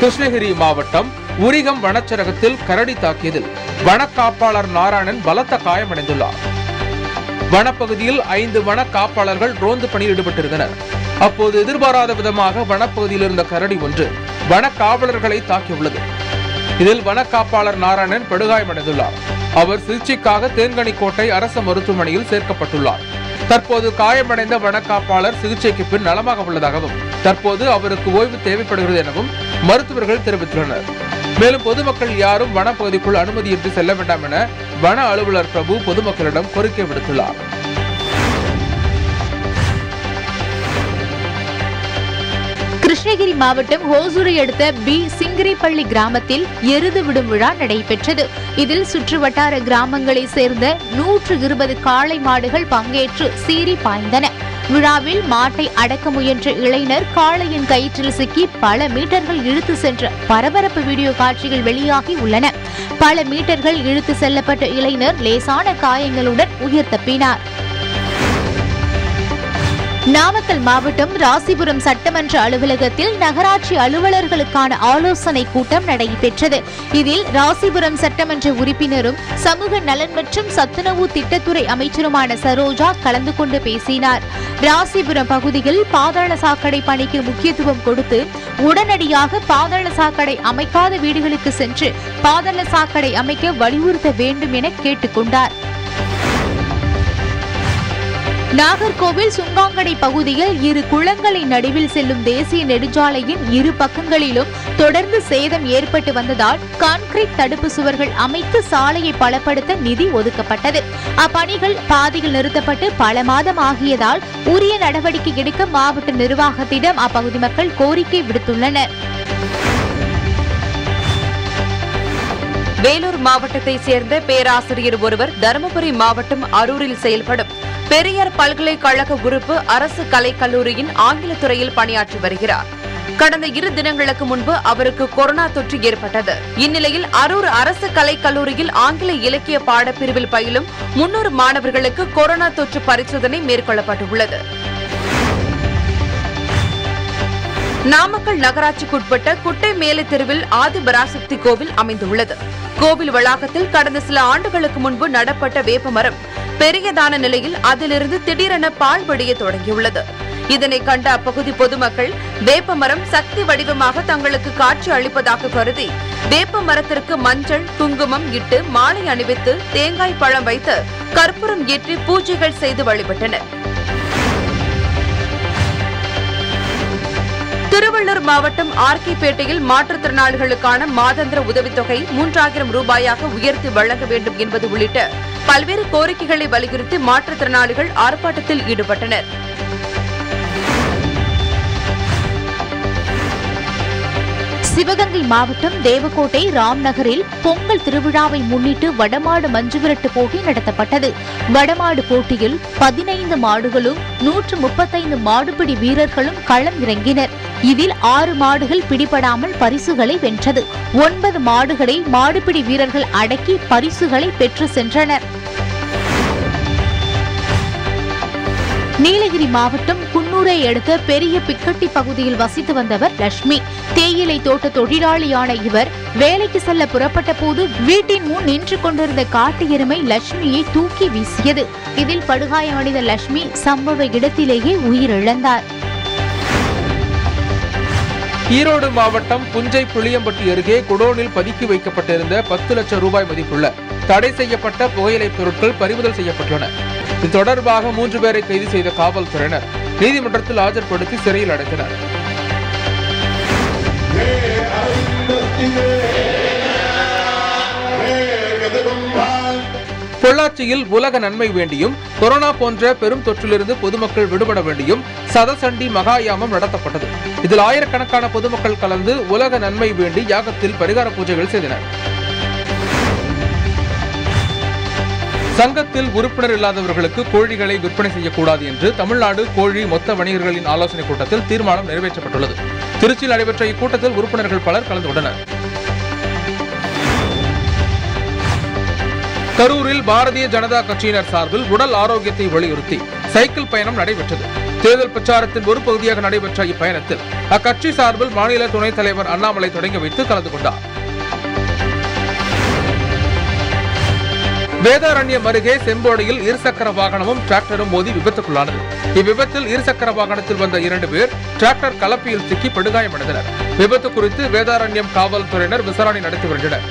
கிருஷ்ணகிரி மாவட்டம் உரிகம் வனச்சரகத்தில் கரடி தாக்கியதில் வனக்காப்பாளர் நாராயணன் பலத்த காயமடைந்துள்ளார் வனப்பகுதியில் ஐந்து வன காப்பாளர்கள் ரோந்து பணியில் ஈடுபட்டிருந்தனர் அப்போது எதிர்பாராத விதமாக வனப்பகுதியில் இருந்த கரடி ஒன்று வன காவலர்களை தாக்கியுள்ளது இதில் வனக்காப்பாளர் நாராயணன் படுகாயமடைந்துள்ளார் அவர் சிகிச்சைக்காக தேன்கனிக்கோட்டை அரசு மருத்துவமனையில் சேர்க்கப்பட்டுள்ளார் தற்போது காயமடைந்த வனக்காப்பாளர் சிகிச்சைக்கு பின் நலமாக உள்ளதாகவும் தற்போது அவருக்கு ஓய்வு தேவைப்படுகிறது எனவும் மருத்துவர்கள் தெரிவித்துள்ளனர் மேலும் பொதுமக்கள் யாரும் வனப்பகுதிக்குள் அனுமதியின்றி செல்ல வேண்டாம் என வன அலுவலர் பிரபு பொதுமக்களிடம் கோரிக்கை விடுத்துள்ளார் கிருஷ்ணகிரி மாவட்டம் ஹோசூரை அடுத்த பி சிங்கிரிப்பள்ளி கிராமத்தில் எருது விடும் விழா நடைபெற்றது இதில் சுற்றுவட்டார கிராமங்களை சேர்ந்த நூற்று இருபது காளை மாடுகள் பங்கேற்று சீறி பாய்ந்தன விழாவில் மாட்டை அடக்க முயன்ற இளைஞர் காளையின் கயிற்றில் சிக்கி பல மீட்டர்கள் இழுத்து சென்ற பரபரப்பு வீடியோ காட்சிகள் வெளியாகி உள்ளன பல மீட்டர்கள் இழுத்து செல்லப்பட்ட இளைஞர் லேசான காயங்களுடன் உயிர் தப்பினார் நாமக்கல் மாவட்டம் ராசிபுரம் சட்டமன்ற அலுவலகத்தில் நகராட்சி அலுவலர்களுக்கான ஆலோசனை கூட்டம் நடைபெற்றது இதில் ராசிபுரம் சட்டமன்ற உறுப்பினரும் சமூக நலன் மற்றும் சத்துணவு திட்டத்துறை அமைச்சருமான சரோஜா கலந்து கொண்டு பேசினார் ராசிபுரம் பகுதியில் பாதாள சாக்கடை பணிக்கு முக்கியத்துவம் கொடுத்து உடனடியாக பாதாள சாக்கடை அமைக்காத வீடுகளுக்கு சென்று பாதாள சாக்கடை அமைக்க வலியுறுத்த வேண்டும் என கேட்டுக்கொண்டார் நாகர்கோவில் சுங்காங்கடை பகுதியில் இரு குளங்களின் நடுவில் செல்லும் தேசிய நெடுஞ்சாலையின் இரு பக்கங்களிலும் தொடர்ந்து சேதம் ஏற்பட்டு வந்ததால் கான்கிரீட் தடுப்பு சுவர்கள் அமைத்து சாலையை பலப்படுத்த நிதி ஒதுக்கப்பட்டது அப்பணிகள் பாதியில் நிறுத்தப்பட்டு பல மாதம் ஆகியதால் உரிய நடவடிக்கை எடுக்க மாவட்ட நிர்வாகத்திடம் அப்பகுதி மக்கள் கோரிக்கை விடுத்துள்ளனர் வேலூர் மாவட்டத்தை சேர்ந்த பேராசிரியர் ஒருவர் தருமபுரி மாவட்டம் அரூரில் செயல்படும் பெரியார் பல்கலைக்கழக உறுப்பு அரசு கலைக்கல்லூரியின் ஆங்கில துறையில் பணியாற்றி வருகிறார் கடந்த இரு தினங்களுக்கு முன்பு அவருக்கு கொரோனா தொற்று ஏற்பட்டது இந்நிலையில் அரூர் அரசு கலைக்கல்லூரியில் ஆங்கில இலக்கிய பாடப்பிரிவில் பயிலும் முன்னூறு மாணவர்களுக்கு கொரோனா தொற்று பரிசோதனை மேற்கொள்ளப்பட்டுள்ளது நாமக்கல் நகராட்சிக்குட்பட்ட குட்டை மேலை தெருவில் ஆதிபராசக்தி கோவில் அமைந்துள்ளது கோவில் வளாகத்தில் கடந்த சில ஆண்டுகளுக்கு முன்பு நடப்பட்ட வேப்பமரம் பெரியதான நிலையில் அதிலிருந்து திடீரென பால் வடிய தொடங்கியுள்ளது இதனை கண்ட அப்பகுதி பொதுமக்கள் வேப்பமரம் சக்தி வடிவமாக தங்களுக்கு காட்சி அளிப்பதாக கருதி வேப்ப மரத்திற்கு மஞ்சள் குங்குமம் இட்டு மாலை அணிவித்து தேங்காய் பழம் வைத்து கற்பூரம் ஏற்றி பூஜைகள் செய்து வழிபட்டனர் திருவள்ளூர் மாவட்டம் ஆர்கிப்பேட்டையில் மாற்றுத்திறனாளிகளுக்கான மாதாந்திர உதவித்தொகை மூன்றாயிரம் ரூபாயாக உயர்த்தி வழங்க வேண்டும் என்பது உள்ளிட்ட பல்வேறு கோரிக்கைகளை வலியுறுத்தி மாற்றுத்திறனாளிகள் ஆர்ப்பாட்டத்தில் ஈடுபட்டனர் சிவகங்கை மாவட்டம் தேவக்கோட்டை ராம்நகரில் பொங்கல் திருவிழாவை முன்னிட்டு வடமாடு மஞ்சுவிரட்டு போட்டி நடத்தப்பட்டது வடமாடு போட்டியில் பதினைந்து மாடுகளும் நூற்று முப்பத்தைந்து மாடுபிடி வீரர்களும் களம் இறங்கினர் இதில் ஆறு மாடுகள் பிடிபடாமல் பரிசுகளை வென்றது ஒன்பது மாடுகளை மாடுபிடி வீரர்கள் அடக்கி பரிசுகளை பெற்று சென்றனர் நீலகிரி மாவட்டம் குன்னூரை அடுத்த பெரிய பிக்கட்டி பகுதியில் வசித்து வந்தவர் லட்சுமி தேயிலை தோட்ட தொழிலாளியான இவர் வேலைக்கு செல்ல புறப்பட்ட போது வீட்டின் முன் நின்று கொண்டிருந்த காட்டு எருமை லட்சுமியை தூக்கி வீசியது இதில் படுகாயமடைந்த லட்சுமி சம்பவ இடத்திலேயே உயிரிழந்தார் ஈரோடு மாவட்டம் புஞ்சை புளியம்பட்டி அருகே குடோனில் பதுக்கி வைக்கப்பட்டிருந்த பத்து லட்சம் ரூபாய் மதிப்புள்ள தடை செய்யப்பட்ட புகையிலை பொருட்கள் பறிமுதல் செய்யப்பட்டுள்ளன இது தொடர்பாக மூன்று பேரை கைது செய்த காவல்துறையினர் நீதிமன்றத்தில் ஆஜர்படுத்தி சிறையில் அடைத்தனர் பொள்ளாச்சியில் உலக நன்மை வேண்டியும் கொரோனா போன்ற பெரும் தொற்றிலிருந்து பொதுமக்கள் விடுபட வேண்டியும் சதசண்டி மகாயாமம் நடத்தப்பட்டது இதில் ஆயிரக்கணக்கான பொதுமக்கள் கலந்து உலக நன்மை வேண்டி யாகத்தில் பரிகார பூஜைகள் செய்தனர் சங்கத்தில் உறுப்பினர் இல்லாதவர்களுக்கு கோழிகளை விற்பனை செய்யக்கூடாது என்று தமிழ்நாடு கோழி மொத்த வணிகர்களின் ஆலோசனைக் கூட்டத்தில் தீர்மானம் நிறைவேற்றப்பட்டுள்ளது திருச்சியில் நடைபெற்ற இக்கூட்டத்தில் உறுப்பினர்கள் பலர் கலந்து கொண்டனர் கரூரில் பாரதிய ஜனதா கட்சியினர் சார்பில் உடல் ஆரோக்கியத்தை வலியுறுத்தி சைக்கிள் பயணம் நடைபெற்றது தேர்தல் பிரச்சாரத்தின் ஒரு பகுதியாக நடைபெற்ற இப்பயணத்தில் அக்கட்சி சார்பில் மாநில துணைத் தலைவர் அண்ணாமலை தொடங்கி வைத்து கலந்து கொண்டார் வேதாரண்யம் அருகே செம்போடையில் இருசக்கர வாகனமும் டிராக்டரும் மோதி விபத்துக்குள்ளானது இவ்விபத்தில் இருசக்கர வாகனத்தில் வந்த இரண்டு பேர் டிராக்டர் கலப்பியில் சிக்கி படுகாயமடைந்தனர் விபத்து குறித்து வேதாரண்யம் காவல்துறையினர் விசாரணை நடத்தி வருகின்றனர்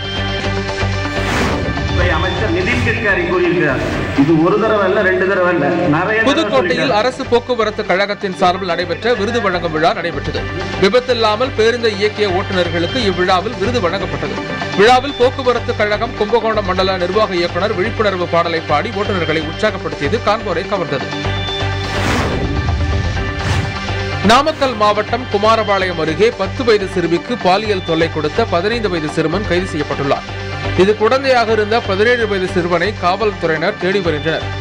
துறை அமைச்சர் நிதின் கட்காரி கூறியிருக்கிறார் இது ஒரு தடவை அல்ல ரெண்டு தடவை அல்ல நிறைய தடவை புதுக்கோட்டையில் சொல்லியிருக்கார். அரசு போக்குவரத்து கழகத்தின் சார்பில் நடைபெற்ற விருது வழங்கும் விழா நடைபெற்றது விபத்தில்லாமல் பேருந்தை இயக்கிய ஓட்டுநர்களுக்கு இவ்விழாவில் விருது வழங்கப்பட்டது விழாவில் போக்குவரத்து கழகம் கும்பகோணம் மண்டல நிர்வாக இயக்குனர் விழிப்புணர்வு பாடலை பாடி ஓட்டுநர்களை உற்சாகப்படுத்தியது காண்போரை கவர்ந்தது நாமக்கல் மாவட்டம் குமாரபாளையம் அருகே பத்து வயது சிறுமிக்கு பாலியல் தொல்லை கொடுத்த பதினைந்து வயது சிறுவன் கைது செய்யப்பட்டுள்ளார் இது குழந்தையாக இருந்த பதினேழு வயது சிறுவனை காவல்துறையினர் தேடி வருகின்றனர்